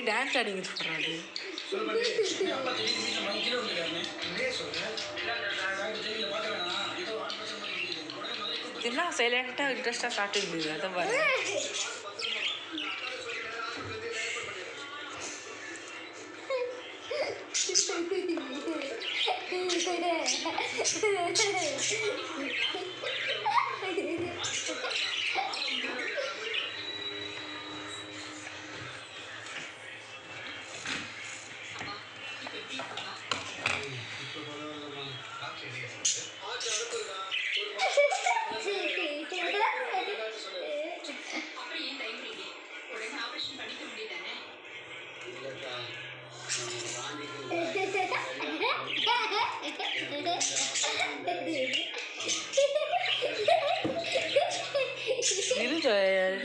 dance ஆடிங்க சொல்கிறாரு சொல்லு பாட்டி எங்கள் அப்பா திடீர்னு வீட்டில் மணி கீழே வந்துருக்காருண்ணே இதே சொல்லு டாக்டர் டிவியில் பார்க்க வேணாம் ஏதோ ஆப்ரேஷன் பண்ணி முடியுது உடனே முதல்ல என்ன சைலண்ட்டாக இன்ட்ரெஸ்ட்டாக ஸ்டார்ட் இருந்தது அதை பாரு அப்புறம் ஏன் தயங்குறீங்க உடனே ஆபரேஷன் பண்ணிக்க முடியுதானே இரு ஜோயல்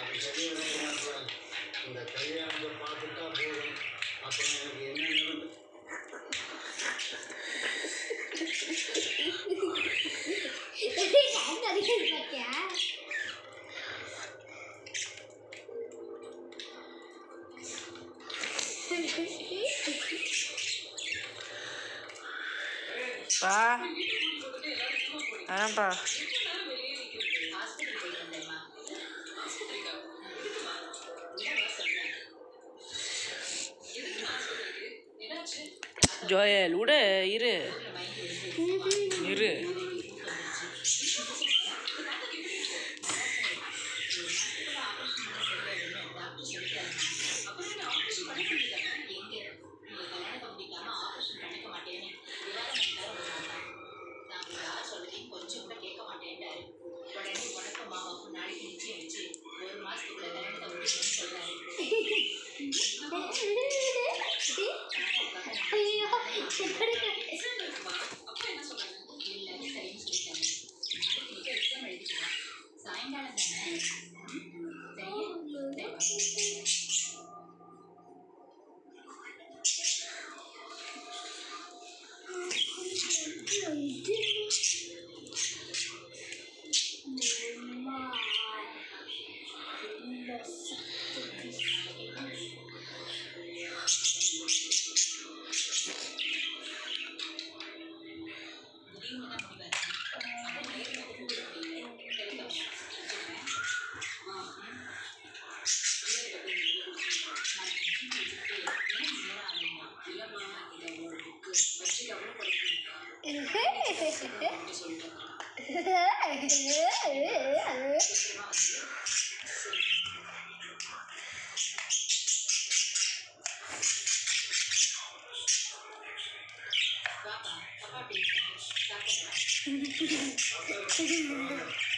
இந்த கல்யாணத்தை பார்த்துட்டா போதும் அப்புறம் எனக்கு என்ன நடந்து பா ஆமாப்பா ஹாஸ்பிட்டல் போயிட்டு வந்தேம்மா ஆஸ்பத்திரிக்கா எதுக்குமா என்னவா சொல்றேன் எதுக்கு ஆஸ்பத்திரிக்கு என்னாச்சு ஜோயல் விடு இரு இரு கொஞ்சம் கூட கேட்க மாட்டேன்டாரு உடனே உனக்கு மாமாவுக்கு நாளைக்கு நிச்சயம் வச்சு ஒரு மாசத்துக்குள்ள கல்யாணத்தை முடிக்கணும்னு சொல்றாரு அப்பா என்ன சொல்றாங்க எல்லாரும் சரின்னு சொல்லிட்டாங்க நாளைக்கு நீங்க எக்ஸாம் எழுதிக்கலாம் சாயங்காலம் தானே சரியா சரி முடியும்னு தான் முடிவாச்சு ஆ